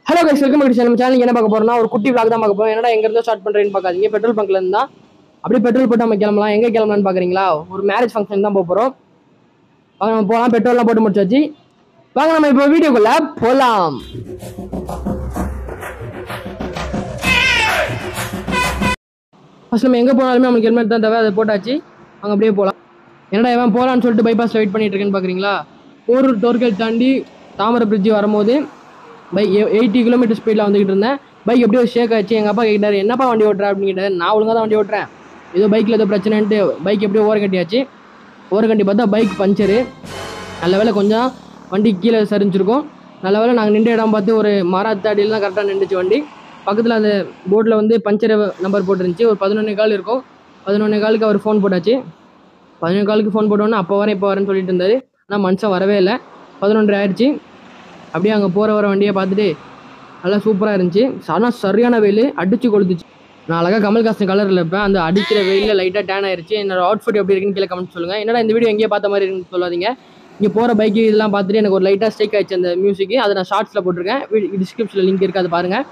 hello guys welcome back நம்ம சேனலுக்கு என்ன பார்க்க போறோம்னா ஒரு குட்டி vlog தான் பார்க்க போறோம் என்னடா எங்க இருந்தோ ஸ்டார்ட் பண்றேன்னு பார்க்காதீங்க பெட்ரோல் பங்க்ல இருந்தா அப்படியே பெட்ரோல் போட்டு நம்ம கிளம்பலாம் எங்க கிளம்பலாம்னு பாக்குறீங்களா ஒரு மேரேஜ் ஃபங்க்ஷன் தான் போக போறோம் வாங்க நம்ம போகலாம் பெட்ரோல்லாம் போட்டு முடிச்சாச்சு வாங்க நம்ம இப்போ வீடியோக்குள்ள போலாம் ஃபர்ஸ்ட் நம்ம எங்க போனாலுமே நமக்கு ஹெல்மெட் தான் தேவை அதை போட்டாச்சு அங்க அப்படியே போகலாம் என்னடா இவன் போகலான்னு சொல்லிட்டு பைபாஸ்ல வெயிட் பண்ணிட்டு இருக்கேன்னு பாக்குறீங்களா போரூர் டோர்கேட் தாண்டி தாமரை பிரிட்ஜ் வரும்போது பைக் எயிட்டி கிலோமீட்டர் ஸ்பீடில் வந்துகிட்டு இருந்தேன் பைக் எப்படியோ ஷேக் ஆச்சு எங்கள் அப்பா கேட்டார் என்னப்பா வண்டி ஓட்டுற அப்படின்னு கேட்டார் நான் ஒழுங்காக தான் வண்டி ஓட்டுறேன் ஏதோ பைக்கில் ஏதோ பிரச்சனைன்ட்டு பைக் எப்படியோ ஓர கட்டியாச்சு ஓர கட்டி பார்த்தா பைக் பஞ்சரு நல்ல வேளை கொஞ்சம் வண்டி கீழே சரிஞ்சிருக்கும் நல்ல வேளை நாங்கள் நின்ற இடம் பார்த்து ஒரு மரத்தாடியில் தான் கரெக்டாக நின்றுச்சு வண்டி பக்கத்தில் அந்த போர்டில் வந்து பஞ்சர் நம்பர் போட்டுருந்துச்சு ஒரு பதினொன்று கால் இருக்கும் பதினொன்று காலுக்கு அவர் ஃபோன் போட்டாச்சு பதினொன்று காலுக்கு ஃபோன் போட்டோன்னே அப்போ வரேன் இப்போ வரேன்னு சொல்லிட்டு இருந்தார் ஆனால் மனுஷன் வரவே இல்லை பதினொன்றரை ஆயிடுச்சு அப்படியே அங்கே போகிற வர வண்டியை பார்த்துட்டு நல்லா சூப்பராக இருந்துச்சு ஆனால் சரியான வெயில் அடிச்சு கொளுத்துச்சு நான் அழகாக கமல்ஹாசன் கலரில் இருப்பேன் அந்த அடிக்கிற வெயிலில் லைட்டாக டேன் ஆயிருச்சு என்னோட அவுட்ஃபிட் எப்படி இருக்குன்னு கீழே கமெண்ட் சொல்லுங்கள் என்னடா இந்த வீடியோ எங்கேயே பார்த்த மாதிரி இருக்குன்னு சொல்லாதீங்க இங்கே போகிற பைக்கு இதெல்லாம் பார்த்துட்டு எனக்கு ஒரு லைட்டாக ஸ்டேக் ஆயிடுச்சு அந்த மியூசிக்கு அதை நான் ஷார்ட்ஸில் போட்டிருக்கேன் டிஸ்கிரிப்ஷனில் லிங்க் இருக்குது அதை பாருங்கள்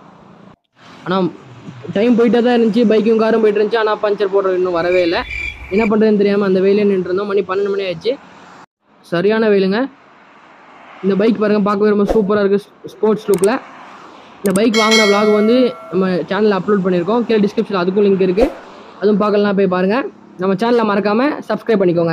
ஆனால் டைம் போயிட்டே தான் இருந்துச்சு பைக்கும் காரும் போயிட்டு இருந்துச்சு ஆனால் பஞ்சர் போடுறது இன்னும் வரவே இல்லை என்ன பண்ணுறதுன்னு தெரியாமல் அந்த வெயிலே நின்று இருந்தோம் மணி பன்னெண்டு மணி ஆயிடுச்சு சரியான வெயிலுங்க இந்த பைக் பாருங்க பார்க்கவே ரொம்ப சூப்பராக இருக்குது ஸ்போர்ட்ஸ் லுக்கில் இந்த பைக் வாங்கின vlog வந்து நம்ம சேனலில் அப்லோட் பண்ணியிருக்கோம் கீழே டிஸ்கிரிப்ஷனில் அதுக்கும் லிங்க் இருக்குது அதுவும் பார்க்கலாம் போய் பாருங்கள் நம்ம சேனலில் மறக்காமல் சப்ஸ்கிரைப் பண்ணிக்கோங்க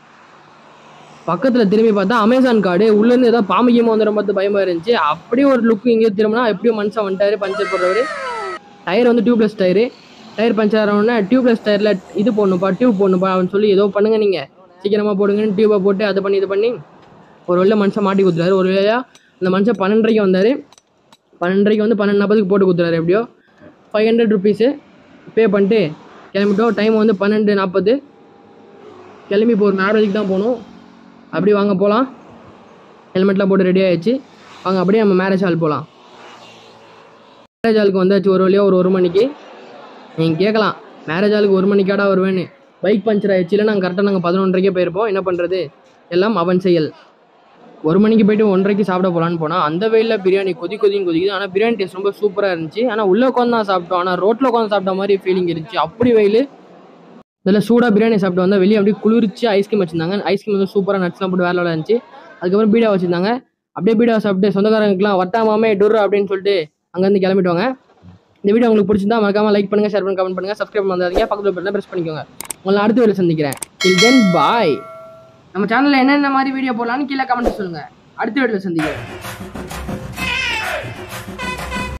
பக்கத்தில் திரும்பி பார்த்தா அமேசான் கார்டு உள்ளேருந்து ஏதோ பாம்பு வந்துடும் பார்த்து பயமாக இருந்துச்சு அப்படியே ஒரு லுக் இங்கே திரும்பினா எப்படியும் மனுஷன் வந்துட்டாரு பஞ்சர் போடுறவர் டயர் வந்து டியூப்லெஸ் டயரு டயர் பஞ்சர் ஆனவுடனே டியூப்லெஸ் டயரில் இது போடணும்ப்பா டியூப் போடணும்ப்பா அப்படின்னு சொல்லி ஏதோ பண்ணுங்க நீங்கள் சீக்கிரமாக போடுங்கன்னு டியூப்பை போட்டு அதை பண்ணி இது பண்ணி ஒரு வேளை மனுஷன் மாட்டி கொடுத்துறாரு ஒரு வேளையா அந்த மனுஷன் பன்னெண்டரைக்கு வந்தார் பன்னெண்டரைக்கு வந்து பன்னெண்டு நாற்பதுக்கு போட்டு கொடுத்துறாரு எப்படியோ ஃபைவ் ஹண்ட்ரட் ருபீஸு பே பண்ணிட்டு கிளம்பிட்டோம் டைம் வந்து பன்னெண்டு நாற்பது கிளம்பி இப்போ ஒரு மேரேஜுக்கு தான் போகணும் அப்படி வாங்க போகலாம் ஹெல்மெட்லாம் போட்டு ரெடி ஆயிடுச்சு வாங்க அப்படியே நம்ம மேரேஜ் ஹால் போகலாம் மேரேஜ் ஹாலுக்கு வந்தாச்சு ஒரு வழியாக ஒரு ஒரு மணிக்கு நீங்கள் கேட்கலாம் மேரேஜ் ஹாலுக்கு ஒரு மணிக்காடா வருவேன்னு பைக் பஞ்சர் ஆயிடுச்சு இல்லை நாங்கள் கரெக்டாக நாங்கள் பதினொன்றரைக்கே போயிருப்போம் என்ன பண்ணுறது எல்லாம் அவன் செயல் ஒரு மணிக்கு போயிட்டு ஒன்றரைக்கு சாப்பிட போகலான்னு போனால் அந்த வெயிலில் பிரியாணி கொதி கொதின்னு கொதிக்குது ஆனால் பிரியாணி டேஸ்ட் ரொம்ப சூப்பராக இருந்துச்சு ஆனால் உள்ளே உட்காந்து தான் சாப்பிட்டோம் ஆனால் ரோட்டில் உட்காந்து சாப்பிட்ட மாதிரி ஃபீலிங் இருந்துச்சு அப்படி வெயில் இதில் சூடாக பிரியாணி சாப்பிட்டு வந்தால் வெளியே அப்படியே குளிர்ச்சி ஐஸ்கிரீம் வச்சிருந்தாங்க ஐஸ்கிரீம் வந்து சூப்பராக நட்ஸ்லாம் போட்டு வேலை வேலை இருந்துச்சு அதுக்கப்புறம் பீடா வச்சிருந்தாங்க அப்படியே பீடா சாப்பிட்டு சொந்தக்காரங்களுக்குலாம் வட்டாமாமே டுர் அப்படின்னு சொல்லிட்டு அங்கேருந்து கிளம்பிட்டுவாங்க இந்த வீடியோ உங்களுக்கு பிடிச்சிருந்தா மறக்காம லைக் பண்ணுங்க ஷேர் பண்ணுங்க கமெண்ட் பண்ணுங்க சப்ஸ்கிரைப் பண்ணாதீங்க பக்கத்தில் பட்டனை ப்ரெஸ் பண்ணிக்கோங்க உங்களை நான் அடுத்த வீடியோ சந்திக்கிறேன் டில் தென் பாய் நம்ம சேனலில் என்னென்ன மாதிரி வீடியோ போடலான்னு கீழே கமெண்ட் சொல்லுங்க அடுத்த வீடியோவில் சந்திக்கிறேன்